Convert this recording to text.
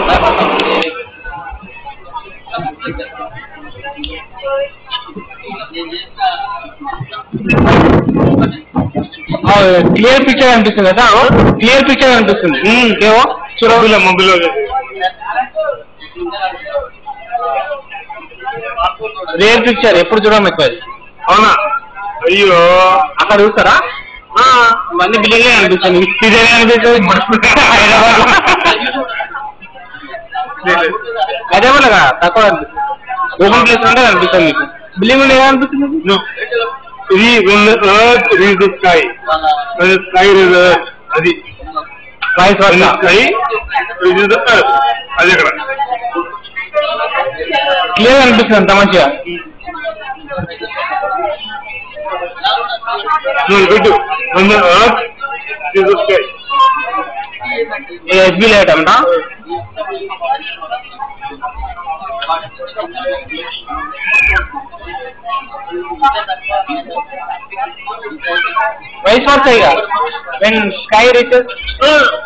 Clear picture అనిపిస్తుంది కదా clear picture అనిపిస్తుంది ఏవో మొబైల్ మొబైల్ రియల్ పిక్చర్ ఎప్పుడు చూడడం ఎక్కువ అది. అవునా అయ్యో అక్కడ చూస్తారా ఇవన్నీ బిల్డింగ్ అనిపిస్తుంది ఇదే అనిపిస్తుంది హైదరాబాద్ హైదరాబాద్ కదా తక్కువ అనిపిస్తుంది ఓపెన్ ప్లేస్ ఉంటే అనిపిస్తుంది మీకు బిల్డింగ్ ఉండే అనిపిస్తుంది No. ఇది when the earth reaches the sky when the sky reaches the earth అది వాయిస్ when the వర్ష sky reaches the earth అది అక్కడ క్లియర్ అనిపిస్తుంది అంత మంచిగా నువ్వు పెట్టు when the earth reaches the sky SB light అంట vice versa when sky reaches